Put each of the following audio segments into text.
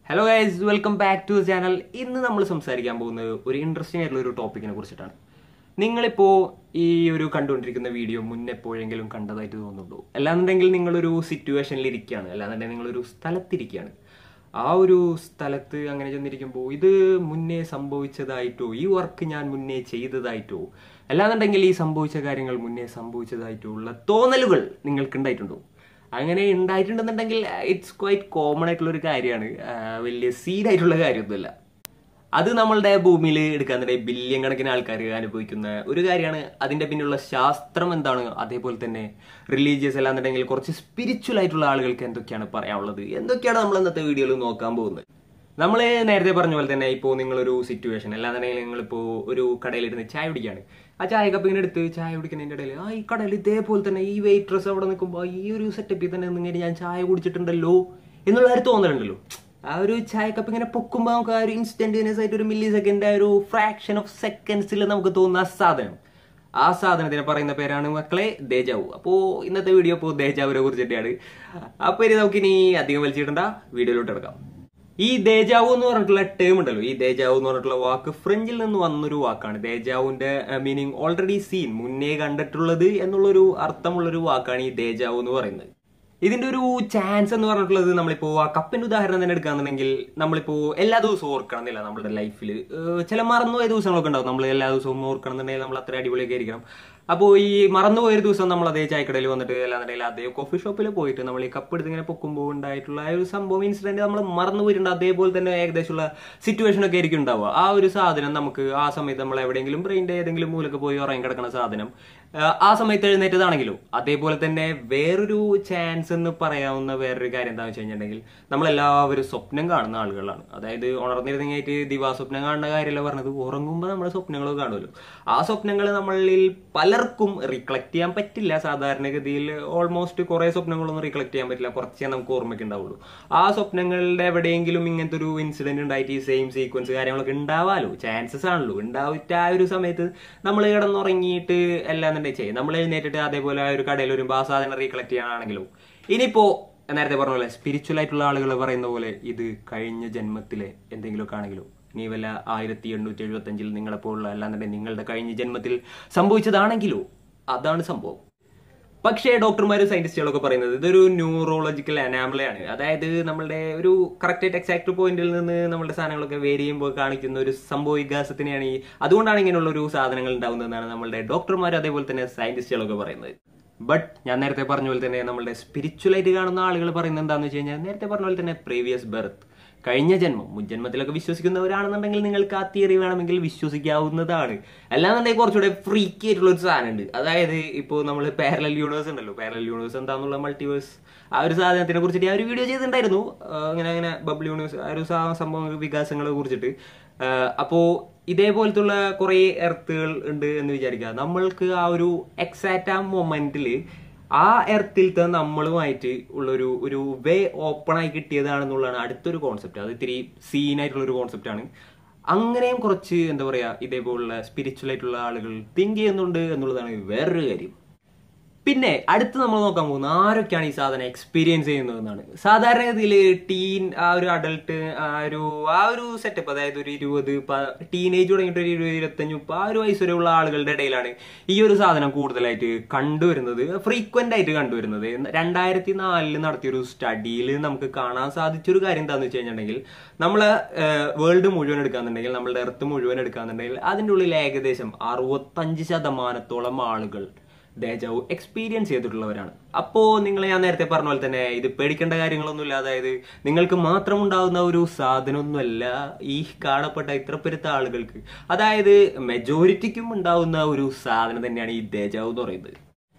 hello guys welcome back to channel ഇന്ന് നമ്മൾ സംസാരിക്കാൻ പോകുന്നത് ഒരു ഇൻട്രസ്റ്റിംഗ് ആയിട്ടുള്ള ഒരു ടോപ്പിക്കിനെ കുറിച്ചിട്ടാണ് നിങ്ങളിപ്പോൾ ഈ ഒരു കണ്ടുകൊണ്ടിരിക്കുന്ന വീഡിയോ മുന്നെപ്പോഴെങ്കിലും കണ്ടതായിട്ട് തോന്നുന്നുണ്ടോ അല്ലാന്നുണ്ടെങ്കിൽ നിങ്ങളൊരു സിറ്റുവേഷനിൽ ഇരിക്കുകയാണ് അല്ലാന്നുണ്ടെങ്കിൽ നിങ്ങളൊരു സ്ഥലത്തിരിക്കുകയാണ് ആ ഒരു സ്ഥലത്ത് അങ്ങനെ ചെന്നിരിക്കുമ്പോൾ ഇത് മുന്നേ സംഭവിച്ചതായിട്ടോ ഈ വർക്ക് ഞാൻ മുന്നേ ചെയ്തതായിട്ടോ അല്ലാന്നുണ്ടെങ്കിൽ ഈ സംഭവിച്ച കാര്യങ്ങൾ മുന്നേ സംഭവിച്ചതായിട്ടോ ഉള്ള തോന്നലുകൾ നിങ്ങൾക്ക് ഉണ്ടായിട്ടുണ്ടോ അങ്ങനെ ഉണ്ടായിട്ടുണ്ടെന്നുണ്ടെങ്കിൽ ഇറ്റ്സ് ക്വൈറ്റ് കോമൺ ആയിട്ടുള്ള ഒരു കാര്യമാണ് വലിയ സീനായിട്ടുള്ള കാര്യമൊന്നുമില്ല അത് നമ്മളുടെ ഭൂമിയിൽ എടുക്കാന്നുണ്ടെങ്കിൽ ബില്യൺ കണക്കിന് ആൾക്കാർ അനുഭവിക്കുന്ന ഒരു കാര്യമാണ് അതിന്റെ പിന്നിലുള്ള ശാസ്ത്രം എന്താണ് അതേപോലെ തന്നെ റിലീജിയസ് അല്ലാന്നുണ്ടെങ്കിൽ കുറച്ച് സ്പിരിച്വൽ ആയിട്ടുള്ള ആളുകൾക്ക് എന്തൊക്കെയാണ് പറയാനുള്ളത് എന്തൊക്കെയാണ് നമ്മൾ ഇന്നത്തെ വീഡിയോയിൽ നോക്കാൻ പോകുന്നത് നമ്മൾ നേരത്തെ പറഞ്ഞ പോലെ തന്നെ ഇപ്പോൾ നിങ്ങളൊരു സിറ്റുവേഷൻ അല്ലാന്നുണ്ടെങ്കിൽ നിങ്ങളിപ്പോൾ ഒരു കടയിലിരുന്ന് ചായ കുടിക്കുകയാണ് ആ ചായ കപ്പ് ഇങ്ങനെ എടുത്ത് ചായ കുടിക്കുന്നതിൻ്റെ ഇടയിൽ ആ ഈ കടയിൽ ഇതേപോലെ തന്നെ ഈ വെയിറ്റ്രസ് അവിടെ നിൽക്കുമ്പോൾ ഈ ഒരു സെറ്റപ്പിൽ തന്നെ നിങ്ങനെ ഞാൻ ചായ കുടിച്ചിട്ടുണ്ടല്ലോ എന്നുള്ള ഒരു തോന്നലുണ്ടല്ലോ ആ ഒരു ചായ കപ്പ് ഇങ്ങനെ പൊക്കുമ്പോൾ നമുക്ക് ആ ഒരു ഇൻസ്റ്റന്റേനിയസ് ആയിട്ട് ഒരു മില്ലി സെക്കൻഡ് ആ ഒരു ഫ്രാക്ഷൻ ഓഫ് സെക്കൻഡ്സിൽ നമുക്ക് തോന്നുന്ന ആ സാധനം ആ സാധനത്തിന് പറയുന്ന പേരാണ് മക്കളെ ദേജാവു അപ്പോ ഇന്നത്തെ വീഡിയോ ഇപ്പോൾ ദേജാവിനെ കുറിച്ചിട്ടാണ് അപ്പൊ ഇനി നമുക്ക് ഇനി അധികം വലിച്ചിടണ്ട വീഡിയോയിലോട്ട് എടുക്കാം ഈ ദേജാവു എന്ന് പറഞ്ഞിട്ടുള്ള ടേം ഉണ്ടല്ലോ ഈ ദേജാവു എന്ന് പറഞ്ഞിട്ടുള്ള വാക്ക് ഫ്രഞ്ചിൽ നിന്ന് വന്നൊരു വാക്കാണ് ദേജാവുന്റെ മീനിങ് ഓൾറെഡി സീൻ മുന്നേ കണ്ടിട്ടുള്ളത് എന്നുള്ളൊരു അർത്ഥമുള്ളൊരു വാക്കാണ് ഈ ദേജാവു എന്ന് പറയുന്നത് ഇതിന്റെ ഒരു ചാൻസ് എന്ന് പറഞ്ഞിട്ടുള്ളത് നമ്മളിപ്പോ ആ കപ്പിന്റെ ഉദാഹരണം തന്നെ എടുക്കുകയാണെന്നുണ്ടെങ്കിൽ നമ്മളിപ്പോ എല്ലാ ദിവസവും ഓർക്കണം എന്നില്ല നമ്മുടെ ലൈഫിൽ ചില മറന്നുപോയ ദിവസങ്ങളൊക്കെ ഉണ്ടാവും നമ്മൾ എല്ലാ ദിവസവും ഓർക്കണം എന്നുണ്ടെങ്കിൽ നമ്മൾ അത്ര അടിപൊളിയൊക്കെ ആയിരിക്കണം അപ്പോൾ ഈ മറന്നുപോയ ഒരു ദിവസം നമ്മൾ അതേ ചായക്കടയിൽ വന്നിട്ട് അല്ലാന്നുണ്ടെങ്കിൽ അതേ കോഫി ഷോപ്പിൽ പോയിട്ട് നമ്മൾ ഈ കപ്പ് എടുത്ത് ഇങ്ങനെ പൊക്കുമ്പോൾ ഉണ്ടായിട്ടുള്ള ആ ഒരു സംഭവം ഇൻസിഡന്റ് നമ്മൾ മറന്നു പോയിട്ടുണ്ട് അതേപോലെ തന്നെ ഏകദേശമുള്ള സിറ്റുവേഷൻ ഒക്കെ ആയിരിക്കും ഉണ്ടാവുക ആ ഒരു സാധനം നമുക്ക് ആ സമയത്ത് നമ്മൾ എവിടെയെങ്കിലും ബ്രെയിൻ്റെ ഏതെങ്കിലും മൂലക്ക് പോയി ഉറങ്ങി കിടക്കുന്ന സാധനം ആ സമയത്ത് എഴുന്നേറ്റതാണെങ്കിലും അതേപോലെ തന്നെ വേറൊരു ചാൻസ് എന്ന് പറയാവുന്ന വേറൊരു കാര്യം എന്താണെന്ന് വെച്ച് കഴിഞ്ഞിട്ടുണ്ടെങ്കിൽ നമ്മളെല്ലാവരും സ്വപ്നം കാണുന്ന ആളുകളാണ് അതായത് ഉണർന്നിരുന്നെങ്കിൽ ദിവാസ്വപ്നം കാണുന്ന കാര്യമല്ല പറഞ്ഞത് ഉറങ്ങുമ്പോൾ നമ്മുടെ സ്വപ്നങ്ങളൊക്കെ കാണുമല്ലോ ആ സ്വപ്നങ്ങൾ നമ്മളിൽ പലർക്കും റിക്ലക്ട് ചെയ്യാൻ പറ്റില്ല സാധാരണഗതിയിൽ ഓൾമോസ്റ്റ് കുറെ സ്വപ്നങ്ങളൊന്നും റിക്ലക്ട് ചെയ്യാൻ പറ്റില്ല കുറച്ചേ നമുക്ക് ഓർമ്മയ്ക്ക് ഉണ്ടാവുള്ളൂ ആ സ്വപ്നങ്ങളുടെ എവിടെയെങ്കിലും ഇങ്ങനത്തെ ഒരു ഇൻസിഡന്റ് ഉണ്ടായിട്ട് ഈ സെയിം സീക്വൻസ് കാര്യങ്ങളൊക്കെ ഉണ്ടാവാലോ ചാൻസസ് ആണല്ലോ ഉണ്ടാവിട്ട് ആ ഒരു സമയത്ത് നമ്മൾ കിടന്നുറങ്ങിയിട്ട് എല്ലാം തന്നെ ചെയ്യും നമ്മൾ എഴുന്നേറ്റിട്ട് അതേപോലെ ആ ഒരു കടയിൽ വരുമ്പോൾ ആ സാധനം റീകളക്ട് ചെയ്യാനാണെങ്കിലും ഇനിയിപ്പോ നേരത്തെ പറഞ്ഞ പോലെ സ്പിരിച്വൽ ആയിട്ടുള്ള ആളുകൾ പറയുന്ന പോലെ ഇത് കഴിഞ്ഞ ജന്മത്തിലെ എന്തെങ്കിലുമൊക്കെ ആണെങ്കിലും നീ വല്ല ആയിരത്തി എണ്ണൂറ്റി എഴുപത്തി അഞ്ചിൽ നിങ്ങളെപ്പോലുള്ള അല്ലാന്നുണ്ടെങ്കിൽ നിങ്ങളുടെ കഴിഞ്ഞ ജന്മത്തിൽ സംഭവിച്ചതാണെങ്കിലോ അതാണ് സംഭവം പക്ഷേ ഡോക്ടർമാരും സയന്റിസ്റ്റുകളൊക്കെ പറയുന്നത് ഇതൊരു ന്യൂറോളജിക്കൽ അനാമലയാണ് അതായത് നമ്മളുടെ ഒരു കറക്റ്റ് എക്സാക്ട് പോയിന്റിൽ നിന്ന് നമ്മുടെ സാധനങ്ങളൊക്കെ വേരി ചെയ്യുമ്പോൾ കാണിക്കുന്ന ഒരു സംഭവ വികാസത്തിനെയാണ് ഈ അതുകൊണ്ടാണ് ഇങ്ങനെയുള്ള ഒരു സാധനങ്ങൾ ഉണ്ടാവുന്നതെന്നാണ് നമ്മളുടെ ഡോക്ടർമാർ അതേപോലെ തന്നെ സയന്റിസ്റ്റുകളൊക്കെ പറയുന്നത് ബട്ട് ഞാൻ നേരത്തെ പറഞ്ഞ പോലെ തന്നെ നമ്മളുടെ സ്പിരിച്വലായിട്ട് കാണുന്ന ആളുകൾ പറയുന്നത് എന്താണെന്ന് വെച്ച് കഴിഞ്ഞാൽ നേരത്തെ പറഞ്ഞ പോലെ തന്നെ പ്രീവിയസ് ബർത്ത് കഴിഞ്ഞ ജന്മം മുൻജന്മത്തിലൊക്കെ വിശ്വസിക്കുന്നവരാണെന്നുണ്ടെങ്കിൽ നിങ്ങൾക്ക് ആ തിയറി വേണമെങ്കിൽ വിശ്വസിക്കാവുന്നതാണ് അല്ലാന്നുണ്ടെങ്കിൽ കുറച്ചുകൂടെ ഫ്രീക്കി ആയിട്ടുള്ള ഒരു സാധനം ഉണ്ട് അതായത് ഇപ്പോൾ നമ്മൾ പാരലൽ യൂണിവേഴ്സ് ഉണ്ടല്ലോ പാരലൽ യൂണിവേഴ്സ് എന്താണെന്നുള്ള മൾട്ടിവേഴ്സ് ആ ഒരു സാധനത്തിനെ കുറിച്ചിട്ട് ഞാൻ ഒരു വീഡിയോ ചെയ്തിട്ടുണ്ടായിരുന്നു അങ്ങനെ അങ്ങനെ ബബിൾ യൂണിവേഴ്സ് ആ ഒരു സംഭവ വികാസങ്ങളെ കുറിച്ചിട്ട് അപ്പോൾ ഇതേപോലത്തുള്ള കുറേ എർത്തുകൾ ഉണ്ട് എന്ന് വിചാരിക്കുക നമ്മൾക്ക് ആ ഒരു എക്സാക്റ്റ് ആ മൊമെന്റിൽ ആ എർത്തിലത്തെ നമ്മളുമായിട്ട് ഉള്ളൊരു ഒരു വേ ഓപ്പൺ ആയി കിട്ടിയതാണെന്നുള്ളതാണ് അടുത്തൊരു കോൺസെപ്റ്റ് അത് ഇത്തിരി സീനായിട്ടുള്ള ഒരു കോൺസെപ്റ്റ് ആണ് അങ്ങനെയും കുറച്ച് എന്താ പറയാ ഇതേപോലുള്ള സ്പിരിച്വൽ ആയിട്ടുള്ള ആളുകൾ തിങ്ക് ചെയ്യുന്നുണ്ട് എന്നുള്ളതാണ് വേറൊരു കാര്യം പിന്നെ അടുത്ത് നമ്മൾ നോക്കാൻ പോകുന്നത് ആരൊക്കെയാണ് ഈ സാധനം എക്സ്പീരിയൻസ് ചെയ്യുന്നതെന്നാണ് സാധാരണഗതിയിൽ ടീൻ ആ ഒരു അഡൾട്ട് ആ ഒരു ആ ഒരു സെറ്റപ്പ് അതായത് ഒരു ഇരുപത് ടീനേജ് തുടങ്ങിയിട്ട് ഒരു ഇരുപത് ഇരുപത്തഞ്ച് മുപ്പത് ആ ഒരു വയസ്സ് വരെയുള്ള ആളുകളുടെ ഇടയിലാണ് ഈ ഒരു സാധനം കൂടുതലായിട്ട് കണ്ടുവരുന്നത് ഫ്രീക്വന്റ് ആയിട്ട് കണ്ടുവരുന്നത് രണ്ടായിരത്തി നാലില് നടത്തിയൊരു സ്റ്റഡിയിൽ നമുക്ക് കാണാൻ സാധിച്ചൊരു കാര്യം എന്താണെന്ന് വെച്ച് കഴിഞ്ഞിട്ടുണ്ടെങ്കിൽ നമ്മൾ വേൾഡ് മുഴുവൻ എടുക്കാന്നുണ്ടെങ്കിൽ നമ്മളുടെ എർത്ത് മുഴുവൻ എടുക്കാന്നുണ്ടെങ്കിൽ അതിൻ്റെ ഉള്ളിൽ ഏകദേശം അറുപത്തഞ്ച് ശതമാനത്തോളം ആളുകൾ ദേജാവു എക്സ്പീരിയൻസ് ചെയ്തിട്ടുള്ളവരാണ് അപ്പോ നിങ്ങൾ ഞാൻ നേരത്തെ പറഞ്ഞ പോലെ തന്നെ ഇത് പേടിക്കേണ്ട കാര്യങ്ങളൊന്നുമില്ല അതായത് നിങ്ങൾക്ക് മാത്രം ഉണ്ടാകുന്ന ഒരു സാധനമൊന്നുമല്ല ഈ കാണപ്പെട്ട ഇത്ര പെരുത്ത ആളുകൾക്ക് അതായത് മെജോറിറ്റിക്കും ഉണ്ടാവുന്ന ഒരു സാധനം തന്നെയാണ് ഈ ദേജാവു എന്ന് പറയുന്നത്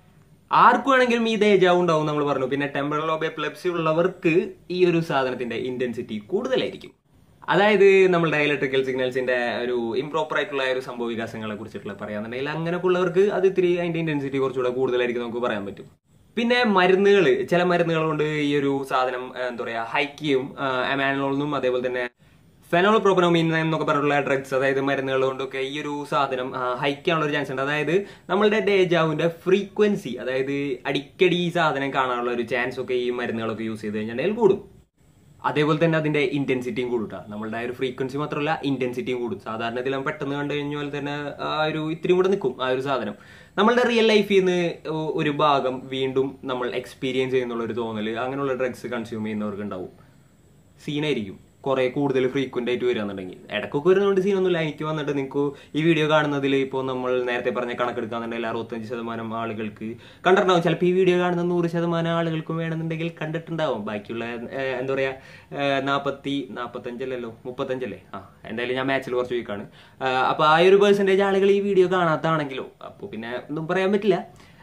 ആർക്കും വേണമെങ്കിലും ഈ ദേജാവ് ഉണ്ടാവും നമ്മൾ പറഞ്ഞു പിന്നെ ടെമ്പറൽ ലോബ് എപ്പിലെപ്സി ഉള്ളവർക്ക് ഈ ഒരു സാധനത്തിന്റെ ഇന്റൻസിറ്റി കൂടുതലായിരിക്കും അതായത് നമ്മുടെ ഇലക്ട്രിക്കൽ സിഗ്നൽസിന്റെ ഒരു ഇംപ്രോപ്പർ ആയിട്ടുള്ള ഒരു സംഭവ വികാസങ്ങളെ കുറിച്ചിട്ടുള്ള പറയാന്നുണ്ടെങ്കിൽ അങ്ങനെയൊക്കെ ഉള്ളവർക്ക് അത് ഇത്തിരി അതിന്റെ ഇന്റൻസിറ്റി കുറച്ചുകൂടെ കൂടുതലായിരിക്കും നമുക്ക് പറയാൻ പറ്റും പിന്നെ മരുന്നുകൾ ചില മരുന്നുകൾ കൊണ്ട് ഈ ഒരു സാധനം എന്താ പറയാ ഹൈക്കിയും അമാനോളിനും അതേപോലെ തന്നെ ഫെനോൾ പ്രോപ്പനോമീൻ എന്നൊക്കെ പറഞ്ഞിട്ടുള്ള ഡ്രഗ്സ് അതായത് മരുന്നുകൾ കൊണ്ടൊക്കെ ഈ ഒരു സാധനം ഹൈക്കാനുള്ള ഒരു ചാൻസ് ഉണ്ട് അതായത് നമ്മളുടെ ഡേജാവിന്റെ ഫ്രീക്വൻസി അതായത് അടിക്കടി ഈ സാധനം കാണാനുള്ള ഒരു ചാൻസ് ഒക്കെ ഈ മരുന്നുകളൊക്കെ യൂസ് ചെയ്ത് കഴിഞ്ഞിട്ടുണ്ടെങ്കിൽ കൂടും അതേപോലെ തന്നെ അതിന്റെ ഇന്റൻസിറ്റിയും കൂടും നമ്മളുടെ ആ ഒരു ഫ്രീക്വൻസി മാത്രമല്ല ഇന്റൻസിറ്റിയും കൂടും സാധാരണ ഇതിൽ നമ്മൾ പെട്ടെന്ന് കണ്ടു കഴിഞ്ഞാൽ തന്നെ ആ ഒരു ഇത്തിരി കൂടെ നിൽക്കും ആ ഒരു സാധനം നമ്മളുടെ റിയൽ ലൈഫിൽ നിന്ന് ഒരു ഭാഗം വീണ്ടും നമ്മൾ എക്സ്പീരിയൻസ് ചെയ്യുന്നുള്ള ഒരു തോന്നല് അങ്ങനെയുള്ള ഡ്രഗ്സ് കൺസ്യൂം ചെയ്യുന്നവർക്ക് ഉണ്ടാവും സീനായിരിക്കും കുറെ കൂടുതൽ ഫ്രീക്വന്റ് ആയിട്ട് വരികയാണെന്നുണ്ടെങ്കിൽ ഇടയ്ക്കൊക്കെ വരുന്നതുകൊണ്ട് സീനൊന്നുമില്ല എനിക്ക് വന്നിട്ട് നിങ്ങൾക്ക് ഈ വീഡിയോ കാണുന്നതിൽ ഇപ്പോൾ നമ്മൾ നേരത്തെ പറഞ്ഞ കണക്കെടുക്കാന്നുണ്ടെങ്കിൽ അറുപത്തഞ്ച് ശതമാനം ആളുകൾക്ക് കണ്ടിട്ടുണ്ടാവും ചിലപ്പോൾ ഈ വീഡിയോ കാണുന്ന നൂറ് ശതമാനം ആളുകൾക്കും വേണമെന്നുണ്ടെങ്കിൽ കണ്ടിട്ടുണ്ടാവും ബാക്കിയുള്ള ഏഹ്, എന്താ പറയാ ഏഹ്, നാപ്പത്തി നാപ്പത്തഞ്ചല്ലല്ലോ മുപ്പത്തഞ്ചല്ലേ ആ എന്തായാലും ഞാൻ മാച്ചിൽ കുറച്ച് വീക്കാണ് അപ്പൊ ആ ഒരു പെർസെന്റേജ് ആളുകൾ ഈ വീഡിയോ കാണാത്താണെങ്കിലോ അപ്പോൾ പിന്നെ ഒന്നും പറയാൻ പറ്റില്ല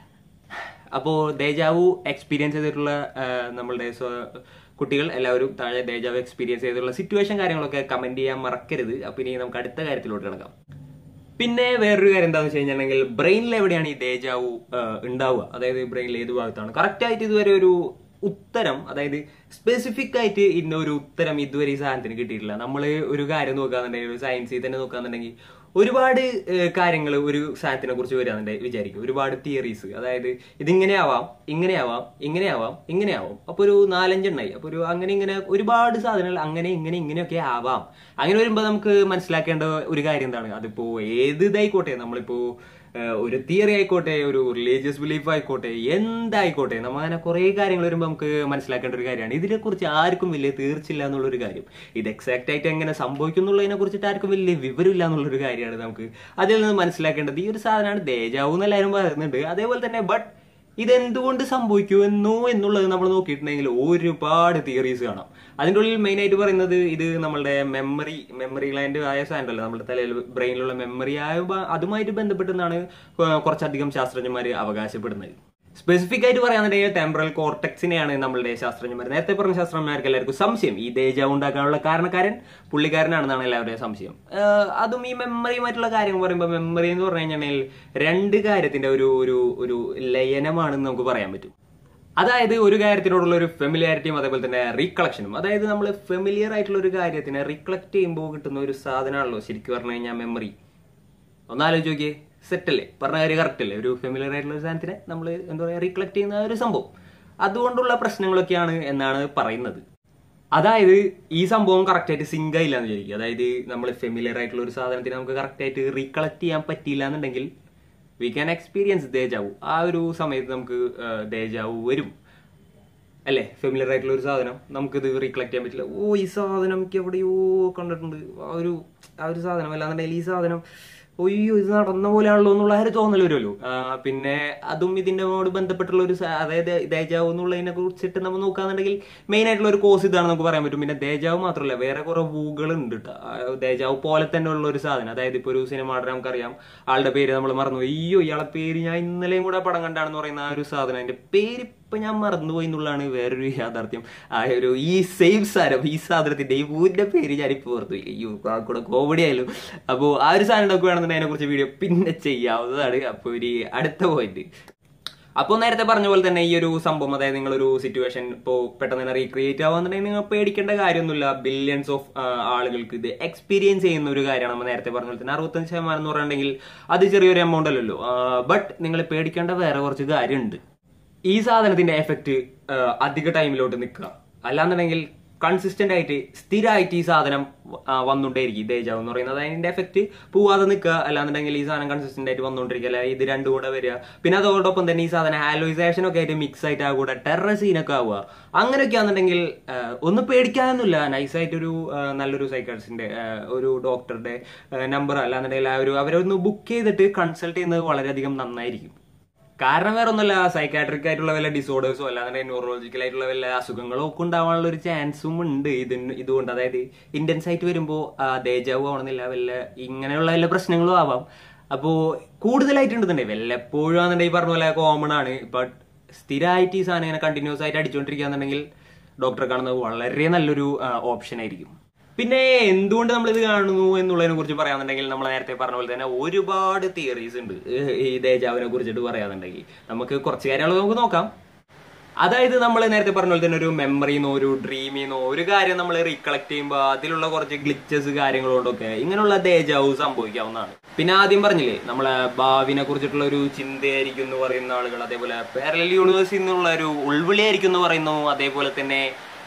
അപ്പോൾ ദേജാവു എക്സ്പീരിയൻസ് ചെയ്തിട്ടുള്ള ആ, നമ്മളുടെ സ്വ- കുട്ടികൾ എല്ലാവരും താഴെ ദേജാവു എക്സ്പീരിയൻസ് ചെയ്തിട്ടുള്ള സിറ്റുവേഷൻ കാര്യങ്ങളൊക്കെ കമന്റ് ചെയ്യാൻ മറക്കരുത് അപ്പൊ ഇനി നമുക്ക് അടുത്ത കാര്യത്തിലോട്ട് കിടക്കാം പിന്നെ വേറൊരു കാര്യം എന്താണെന്ന് വെച്ച് കഴിഞ്ഞിട്ടുണ്ടെങ്കിൽ ബ്രെയിനിൽ എവിടെയാണ് ഈ ദേജാവു ആ, ഉണ്ടാവുക അതായത് ബ്രെയിനിൽ ഏത് ഭാഗത്താണ് കറക്റ്റ് ആയിട്ട് ഇതുവരെ ഒരു ഉത്തരം അതായത് സ്പെസിഫിക് ആയിട്ട് ഇന്ന ഒരു ഉത്തരം ഇതുവരെ ഈ സാധനത്തിന് കിട്ടിയിട്ടില്ല നമ്മൾ ഒരു കാര്യം നോക്കാന്നുണ്ടെങ്കിൽ ഒരു സയൻസിൽ തന്നെ നോക്കാന്നുണ്ടെങ്കിൽ ഒരുപാട് കാര്യങ്ങൾ ഒരു സാധനത്തിനെ കുറിച്ച് വരാന്നുണ്ടെ വിചാരിക്കും ഒരുപാട് തിയറീസ് അതായത് ഇതിങ്ങനെയാവാം ഇങ്ങനെയാവാം ഇങ്ങനെയാവാം ഇങ്ങനെയാവാം അപ്പൊ ഒരു നാലഞ്ചെണ്ണായി അപ്പൊ ഒരു അങ്ങനെ ഇങ്ങനെ ഒരുപാട് സാധനങ്ങൾ അങ്ങനെ ഇങ്ങനെ ഇങ്ങനെയൊക്കെ ആവാം അങ്ങനെ വരുമ്പോൾ നമുക്ക് മനസ്സിലാക്കേണ്ട ഒരു കാര്യം എന്താണ് അതിപ്പോ ഏത് ഇതായിക്കോട്ടെ നമ്മളിപ്പോ ഏഹ്, ഒരു തിയറി ആയിക്കോട്ടെ ഒരു റിലീജിയസ് ബിലീഫ് ആയിക്കോട്ടെ എന്തായിക്കോട്ടെ നമ്മൾ അങ്ങനെ കുറെ കാര്യങ്ങൾ വരുമ്പോൾ നമുക്ക് മനസ്സിലാക്കേണ്ട ഒരു കാര്യമാണ് ഇതിനെ കുറിച്ച് ആർക്കും വലിയ തീർച്ചില്ല എന്നുള്ളൊരു കാര്യം ഇത് എക്സാക്ട് ആയിട്ട് എങ്ങനെ സംഭവിക്കും എന്നുള്ളതിനെ കുറിച്ചിട്ട് ആർക്കും വലിയ വിവരമില്ല എന്നുള്ളൊരു കാര്യമാണ് നമുക്ക് അതിൽ നിന്ന് മനസ്സിലാക്കേണ്ടത് ഈ ഒരു സാധനമാണ് ദേജാവു എന്ന് എല്ലാവരും പറയുന്നുണ്ട് അതേപോലെ തന്നെ ബട്ട് ഇതെന്തുകൊണ്ട് സംഭവിക്കുമെന്നോ എന്നുള്ളത് നമ്മൾ നോക്കിയിട്ടുണ്ടെങ്കിൽ ഒരുപാട് തിയറീസ് കാണാം അതിൻ്റെ ഉള്ളിൽ മെയിൻ ആയിട്ട് പറയുന്നത് ഇത് നമ്മളുടെ മെമ്മറി മെമ്മറി ഗ്ലാൻഡ് ആയ സാധനമല്ല നമ്മുടെ തലയിൽ ബ്രെയിനിലുള്ള മെമ്മറി ആയ ബ- അതുമായിട്ട് ബന്ധപ്പെട്ടെന്നാണ് കൊ- കുറച്ചധികം ശാസ്ത്രജ്ഞന്മാർ അവകാശപ്പെടുന്നത് സ്പെസിഫിക് ആയിട്ട് പറയാന്നുണ്ടെങ്കിൽ ടെമ്പറൽ കോർട്ടക്സിനെയാണ് നമ്മളുടെ ശാസ്ത്രജ്ഞന്മാർ നേരത്തെ പറഞ്ഞ ശാസ്ത്രജ്ഞന്മാർക്ക് എല്ലാവർക്കും സംശയം ഈ ദേജാവ് ഉണ്ടാക്കാനുള്ള കാരണക്കാരൻ പുള്ളിക്കാരനാണെന്നാണ് എല്ലാവരുടെയും സംശയം ആഹ് അതും ഈ മെമ്മറിയുമായിട്ടുള്ള കാര്യങ്ങൾ പറയുമ്പോൾ മെമ്മറി എന്ന് പറഞ്ഞു കഴിഞ്ഞാൽ രണ്ട് കാര്യത്തിന്റെ ഒരു ഒരു ഒരു ലയനമാണെന്ന് നമുക്ക് പറയാൻ പറ്റും അതായത് ഒരു കാര്യത്തിനോടുള്ള ഒരു ഫെമിലിയാരിറ്റിയും അതേപോലെ തന്നെ റീകളക്ഷനും അതായത് നമ്മൾ ഫെമിലിയർ ആയിട്ടുള്ള ഒരു കാര്യത്തിനെ റീകളക്ട് ചെയ്യുമ്പോൾ കിട്ടുന്ന ഒരു സാധനമാണല്ലോ ശരിക്കും പറഞ്ഞു കഴിഞ്ഞാൽ മെമ്മറി ഒന്നാലോചിച്ച് നോക്കിയേ സെറ്റ് അല്ലേ പറഞ്ഞ കാര്യം കറക്റ്റ് അല്ലേ ഒരു ഫെമിലിയർ ആയിട്ടുള്ള ഒരു സാധനത്തിനെ നമ്മൾ എന്താ പറയുക റീകളക്ട് ചെയ്യുന്ന ഒരു സംഭവം അതുകൊണ്ടുള്ള പ്രശ്നങ്ങളൊക്കെയാണ് എന്നാണ് പറയുന്നത് അതായത് ഈ സംഭവം കറക്റ്റ് ആയിട്ട് സിങ്ക് ആയില്ല എന്ന് വിചാരിക്കും അതായത് നമ്മൾ ഫെമിലിയർ ആയിട്ടുള്ള ഒരു സാധനത്തിന് നമുക്ക് കറക്റ്റ് ആയിട്ട് റീകളക്ട് ചെയ്യാൻ പറ്റിയില്ല എന്നുണ്ടെങ്കിൽ വി ക്യാൻ എക്സ്പീരിയൻസ് ദേജാവു ആ ഒരു സമയത്ത് നമുക്ക് ദേജാവു വരും അല്ലേ ഫെമിലിയർ ആയിട്ടുള്ള ഒരു സാധനം നമുക്കിത് റീകളക്ട് ചെയ്യാൻ പറ്റില്ല ഓ ഈ സാധനം എനിക്ക് എവിടെയോ കണ്ടിട്ടുണ്ട് ആ ഒരു ആ ഒരു സാധനം അല്ലാന്നുണ്ടെങ്കിൽ ഈ സാധനം ഒയ്യോ ഇത് നടന്ന പോലെയാണല്ലോ എന്നുള്ള ആ ഒരു തോന്നൽ വരുമല്ലോ ആ, പിന്നെ അതും ഇതിനോട് ബന്ധപ്പെട്ടുള്ള ഒരു സ- അതായത് ദേജാവ് എന്നുള്ളതിനെ കുറിച്ചിട്ട് നമ്മൾ നോക്കുകയാണെന്നുണ്ടെങ്കിൽ മെയിൻ ആയിട്ടുള്ള ഒരു കോഴ്സ് ഇതാണ് നമുക്ക് പറയാൻ പറ്റും പിന്നെ ദേജാവ് മാത്രമല്ല വേറെ കുറെ വൂകൾ ഉണ്ട് കേട്ടോ ദേജാവ് പോലെ തന്നെ ഉള്ള ഒരു സാധനം അതായത് ഇപ്പൊ ഒരു സിനിമ നടൻ നമുക്കറിയാം ആളുടെ പേര് നമ്മൾ മറന്നു അയ്യോ ഇയാളെ പേര് ഞാൻ ഇന്നലെയും കൂടെ പടം കണ്ടാണെന്ന് പറയുന്ന ആ ഒരു സാധനം അതിന്റെ പേര് ഇപ്പൊ ഞാൻ മറന്നുപോയി എന്നുള്ളതാണ് വേറൊരു യാഥാർത്ഥ്യം ആ ഒരു ഈ സെയിം സാധനം ഈ സാധനത്തിന്റെ ഈ ഊരിന്റെ പേര് ഞാനിപ്പോ ഓർത്തു അയ്യോ ആ കൂടെ കോമഡി ആയാലും അപ്പോ ആ ഒരു സാധനം നോക്കുകയാണെന്നുണ്ടെങ്കിൽ അതിനെ കുറിച്ച് വീഡിയോ പിന്നെ ചെയ്യാവുന്നതാണ് അപ്പൊ ഒരു അടുത്ത പോയിന്റ് അപ്പോൾ നേരത്തെ പറഞ്ഞ പോലെ തന്നെ ഈ ഒരു സംഭവം അതായത് നിങ്ങളൊരു സിറ്റുവേഷൻ ഇപ്പോൾ പെട്ടെന്ന് തന്നെ റീക്രിയേറ്റ് ആവാന്നുണ്ടെങ്കിൽ നിങ്ങൾ പേടിക്കേണ്ട കാര്യമൊന്നുമില്ല ബില്യൺസ് ഓഫ് ആളുകൾക്ക് ഇത് എക്സ്പീരിയൻസ് ചെയ്യുന്ന ഒരു കാര്യമാണ് നമ്മൾ നേരത്തെ പറഞ്ഞ പോലെ തന്നെ അറുപത്തഞ്ച് ശതമാനം എന്ന് പറഞ്ഞിട്ടുണ്ടെങ്കിൽ അത് ചെറിയൊരു എമൗണ്ട് അല്ലല്ലോ ബട്ട് നിങ്ങൾ പേടിക്കേണ്ട വേറെ കുറച്ച് കാര്യമുണ്ട് ഈ സാധനത്തിന്റെ എഫക്റ്റ് അധിക ടൈമിലോട്ട് നിൽക്കുക അല്ലാന്നുണ്ടെങ്കിൽ കൺസിസ്റ്റന്റ് ആയിട്ട് സ്ഥിരമായിട്ട് ഈ സാധനം ആ, വന്നുകൊണ്ടേയിരിക്കും ദേജാവ് എന്ന് പറയുന്നത് അതിന്റെ എഫക്റ്റ് പോവാതെ നിൽക്കുക അല്ലാന്നുണ്ടെങ്കിൽ ഈ സാധനം കൺസിസ്റ്റന്റ് ആയിട്ട് വന്നുകൊണ്ടിരിക്കുക അല്ലെ ഇത് രണ്ടും കൂടെ വരിക പിന്നെ അതോടൊപ്പം തന്നെ ഈ സാധനം ഹാലോയിസേഷൻ ഒക്കെ ആയിട്ട് മിക്സ് ആയിട്ട് ആ കൂടെ ടെറർ സീനൊക്കെ ആവുക അങ്ങനെയൊക്കെ ആണെന്നുണ്ടെങ്കിൽ ആ, ഒന്നും പേടിക്കാനൊന്നുമില്ല നൈസായിട്ടൊരു ആ, നല്ലൊരു സൈക്കാട്രിസ്റ്റിന്റെ ഒരു ഡോക്ടറുടെ നമ്പർ അല്ലാന്നുണ്ടെങ്കിൽ ആ ഒരു അവരൊന്ന് ബുക്ക് ചെയ്തിട്ട് കൺസൾട്ട് ചെയ്യുന്നത് വളരെയധികം നന്നായിരിക്കും കാരണം വേറെ ഒന്നുമല്ല സൈക്കാട്രിക് ആയിട്ടുള്ള വല്ല ഡിസോർഡേഴ്സോ അല്ലാന്നുണ്ടെങ്കിൽ ന്യൂറോളജിക്കൽ ആയിട്ടുള്ള വല്ല അസുഖങ്ങളോ ഒക്കെ ഉണ്ടാവാനുള്ള ഒരു ചാൻസും ഉണ്ട് ഇതിന് ഇതുകൊണ്ട് അതായത് ഇന്റൻസ് ആയിട്ട് വരുമ്പോൾ ദേജാവ് ആവണമെന്നില്ല വല്ല ഇങ്ങനെയുള്ള വല്ല പ്രശ്നങ്ങളും ആവാം അപ്പോ കൂടുതലായിട്ടുണ്ടെന്നുണ്ടെങ്കിൽ വല്ലപ്പോഴും ആണെന്നുണ്ടെങ്കിൽ ഈ പറഞ്ഞ പോലെ കോമൺ ആണ് ബട്ട് സ്ഥിരമായിട്ട് ഈ സാധനം ഇങ്ങനെ കണ്ടിന്യൂസ് ആയിട്ട് അടിച്ചുകൊണ്ടിരിക്കുകയാണെന്നുണ്ടെങ്കിൽ ഡോക്ടറെ കാണുന്നത് വളരെ നല്ലൊരു ഓപ്ഷൻ ആയിരിക്കും പിന്നെ എന്തുകൊണ്ട് നമ്മൾ ഇത് കാണുന്നു എന്നുള്ളതിനെ കുറിച്ച് പറയാന്നുണ്ടെങ്കിൽ നമ്മൾ നേരത്തെ പറഞ്ഞ പോലെ തന്നെ ഒരുപാട് തിയറീസ് ഉണ്ട് ഏഹ് ഈ ദേജാവിനെ കുറിച്ചിട്ട് പറയാന്നുണ്ടെങ്കിൽ നമുക്ക് കുറച്ച് കാര്യങ്ങൾ നമുക്ക് നോക്കാം അതായത് നമ്മൾ നേരത്തെ പറഞ്ഞ പോലെ തന്നെ ഒരു മെമ്മറിന്നോ ഒരു ഡ്രീമിന്നോ ഒരു കാര്യം നമ്മൾ റീകളക്ട് ചെയ്യുമ്പോൾ അതിലുള്ള കുറച്ച് ഗ്ലിച്ചസ് കാര്യങ്ങളോടൊക്കെ ഇങ്ങനെയുള്ള ദേജാവ് സംഭവിക്കാവുന്നതാണ് പിന്നെ ആദ്യം പറഞ്ഞില്ലേ നമ്മളെ ഭാവിനെ കുറിച്ചിട്ടുള്ള ഒരു ചിന്തയായിരിക്കും എന്ന് പറയുന്ന ആളുകൾ അതേപോലെ പാരലൽ യൂണിവേഴ്സിൽ നിന്നുള്ള ഒരു ഉൾവിളിയായിരിക്കും എന്ന് പറയുന്നു അതേപോലെ തന്നെ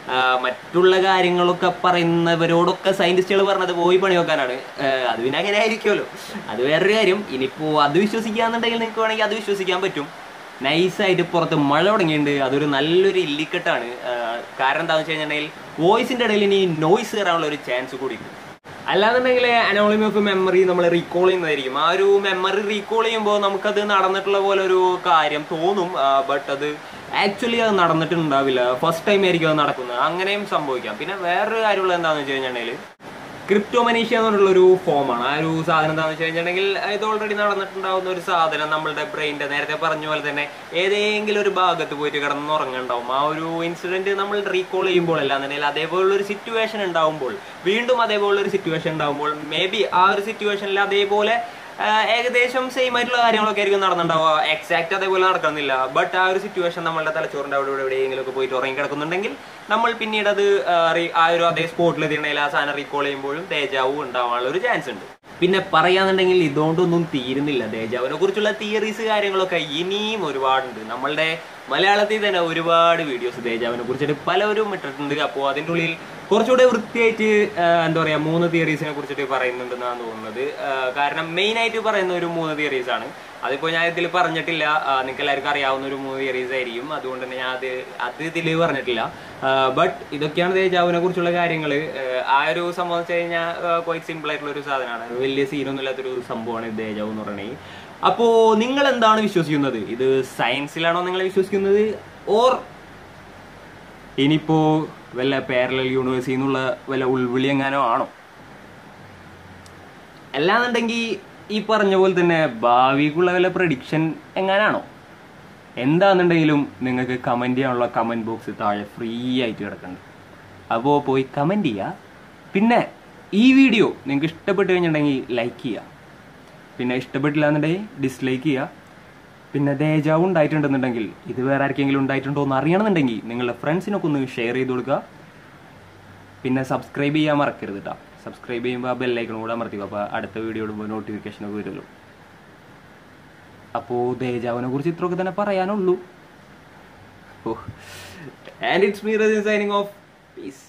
ആ, മറ്റുള്ള കാര്യങ്ങളൊക്കെ പറയുന്നവരോടൊക്കെ സയന്റിസ്റ്റുകൾ പറഞ്ഞത് പോയി പണി വെക്കാനാണ് ആ, അത് പിന്നെ അങ്ങനെ ആയിരിക്കുമല്ലോ അത് വേറൊരു കാര്യം ഇനിയിപ്പോ അത് വിശ്വസിക്കാന്നുണ്ടെങ്കിൽ നിങ്ങൾക്ക് വേണമെങ്കിൽ അത് വിശ്വസിക്കാൻ പറ്റും നൈസായിട്ട് പുറത്ത് മഴ തുടങ്ങിയിട്ടുണ്ട് അതൊരു നല്ലൊരു ഇല്ലിക്കെട്ടാണ് ആ, കാരണം എന്താണെന്ന് വെച്ച് കഴിഞ്ഞിട്ടുണ്ടെങ്കിൽ വോയിസിന്റെ ഇടയിൽ ഇനി നോയ്സ് കയറാനുള്ള ഒരു ചാൻസ് കൂടി ഉണ്ട് അല്ലാന്നുണ്ടെങ്കിൽ അനോളിമി ഓഫ് മെമ്മറി നമ്മൾ റീകോൾ ചെയ്യുന്നതായിരിക്കും ആ ഒരു മെമ്മറി റീകോൾ ചെയ്യുമ്പോൾ നമുക്കത് നടന്നിട്ടുള്ള പോലെ ഒരു കാര്യം തോന്നും ബട്ട് അത് ആക്ച്വലി അത് നടന്നിട്ടുണ്ടാവില്ല ഫസ്റ്റ് ടൈം ആയിരിക്കും അത് നടക്കുന്നത് അങ്ങനെയും സംഭവിക്കാം പിന്നെ വേറൊരു കാര്യമുള്ളത് എന്താണെന്ന് വെച്ച് കഴിഞ്ഞിട്ടുണ്ടെങ്കിൽ ക്രിപ്റ്റോമനീഷ്യ എന്നുള്ള ഒരു ഫോമാണ് ആ ഒരു സാധനം എന്താണെന്ന് വെച്ച് കഴിഞ്ഞിട്ടുണ്ടെങ്കിൽ ഇത് ഓൾറെഡി നടന്നിട്ടുണ്ടാവുന്ന ഒരു സാധനം നമ്മളുടെ ബ്രെയിൻ്റെ നേരത്തെ പറഞ്ഞ പോലെ തന്നെ ഏതെങ്കിലും ഒരു ഭാഗത്ത് പോയിട്ട് കിടന്നുറങ്ങുണ്ടാവും ആ ഒരു ഇൻസിഡന്റ് നമ്മൾ റീകോൾ ചെയ്യുമ്പോൾ അല്ലാന്നുണ്ടെങ്കിൽ അതേപോലുള്ള ഒരു സിറ്റുവേഷൻ ഉണ്ടാവുമ്പോൾ വീണ്ടും അതേപോലുള്ള ഒരു സിറ്റുവേഷൻ ഉണ്ടാവുമ്പോൾ മേ ബി ആ ഒരു സിറ്റുവേഷനിൽ അതേപോലെ ആ, ഏകദേശം സെയിം ആയിട്ടുള്ള കാര്യങ്ങളൊക്കെ ആയിരിക്കും നടന്നിട്ടുണ്ടാവുക എക്സാക്ട് അതേപോലെ നടക്കുന്നില്ല ബട്ട് ആ ഒരു സിറ്റുവേഷൻ നമ്മളുടെ തലച്ചോറിന്റെ അവിടെ ഇവിടെ എവിടെയെങ്കിലും ഒക്കെ പോയിട്ട് ഉറങ്ങി കിടക്കുന്നുണ്ടെങ്കിൽ നമ്മൾ പിന്നീട് അത് ആ, re- ആ ഒരു അതേ സ്പോട്ടിൽ എത്തിയിട്ടുണ്ടെങ്കിൽ ആ സാധനം റീകോൾ ചെയ്യുമ്പോഴും തേജാവും ഉണ്ടാവാനുള്ള ഒരു ചാൻസ് ഉണ്ട് പിന്നെ പറയാന്നുണ്ടെങ്കിൽ ഇതുകൊണ്ടൊന്നും തീരുന്നില്ല ദേജാവിനെ കുറിച്ചുള്ള തിയറീസ് കാര്യങ്ങളൊക്കെ ഇനിയും ഒരുപാടുണ്ട് നമ്മളുടെ മലയാളത്തിൽ തന്നെ ഒരുപാട് വീഡിയോസ് ദേജാവിനെ കുറിച്ചിട്ട് പലരും ഇട്ടിട്ടുണ്ട് അപ്പോൾ അതിൻ്റെ ഉള്ളിൽ കുറച്ചുകൂടെ വൃത്തിയായിട്ട് ആ, എന്താ പറയാ മൂന്ന് തിയറീസിനെ കുറിച്ചിട്ട് പറയുന്നുണ്ടെന്നാണ് തോന്നുന്നത് ആ, കാരണം മെയിൻ ആയിട്ട് പറയുന്ന ഒരു മൂന്ന് തിയറീസ് ആണ് അതിപ്പോ ഞാൻ ഇതിൽ പറഞ്ഞിട്ടില്ല നിങ്ങൾക്ക് എല്ലാവർക്കും അറിയാവുന്ന ഒരു മൂന്ന് തിയറീസ് ആയിരിക്കും അതുകൊണ്ട് തന്നെ ഞാൻ അത് അത് ഇതിൽ പറഞ്ഞിട്ടില്ല ബട്ട് ഇതൊക്കെയാണ് ദേജാവിനെ കുറിച്ചുള്ള കാര്യങ്ങൾ ആ ഒരു സംഭവം വെച്ച് കഴിഞ്ഞാൽ ക്വൈറ്റ് സിമ്പിൾ ആയിട്ടുള്ള ഒരു സാധനമാണ് വലിയ സീനൊന്നും ഇല്ലാത്തൊരു സംഭവമാണ് ഈ ദേജാവ് എന്ന് പറയുന്നത് അപ്പോ നിങ്ങൾ എന്താണ് വിശ്വസിക്കുന്നത് ഇത് സയൻസിലാണോ നിങ്ങൾ വിശ്വസിക്കുന്നത് ഓർ ഇനിയിപ്പോ വല്ല പാരലൽ യൂണിവേഴ്സിൽ നിന്നുള്ള വല്ല ഉൾവിളി എങ്ങാനോ ആണോ അല്ലാന്നുണ്ടെങ്കിൽ ഈ പറഞ്ഞ പോലെ തന്നെ ഭാവിക്കുള്ള വല്ല പ്രഡിക്ഷൻ എങ്ങാനാണോ എന്താണെന്നുണ്ടെങ്കിലും നിങ്ങൾക്ക് കമൻറ്റ് ചെയ്യാനുള്ള കമൻറ്റ് ബോക്സ് താഴെ ഫ്രീ ആയിട്ട് കിടക്കുന്നുണ്ട് അപ്പോൾ പോയി കമൻറ്റ് ചെയ്യുക പിന്നെ ഈ വീഡിയോ നിങ്ങൾക്ക് ഇഷ്ടപ്പെട്ട് കഴിഞ്ഞിട്ടുണ്ടെങ്കിൽ ലൈക്ക് ചെയ്യുക പിന്നെ ഇഷ്ടപ്പെട്ടില്ല എന്നുണ്ടെങ്കിൽ ഡിസ്ലൈക്ക് ചെയ്യുക പിന്നെ ദേജാവ് ഉണ്ടായിട്ടുണ്ടെന്നുണ്ടെങ്കിൽ ഇത് വേറെ ആർക്കെങ്കിലും ഉണ്ടായിട്ടുണ്ടോ എന്ന് അറിയണമെന്നുണ്ടെങ്കിൽ നിങ്ങളുടെ ഫ്രണ്ട്സിനൊക്കെ ഒന്ന് ഷെയർ ചെയ്ത് കൊടുക്കുക പിന്നെ സബ്സ്ക്രൈബ് ചെയ്യാൻ മറക്കരുത് കേട്ടോ സബ്സ്ക്രൈബ് ചെയ്യുമ്പോൾ ആ ബെല്ലൈക്കൺ കൂടെ അമർത്തിക്കുക അപ്പോൾ അടുത്ത വീഡിയോ ഇടുമ്പോൾ നോട്ടിഫിക്കേഷൻ ഒക്കെ വരുമല്ലോ അപ്പോൾ ദേജാവിനെ കുറിച്ച് ഇത്രയൊക്കെ തന്നെ പറയാനുള്ളൂ oh and it's me signing off piece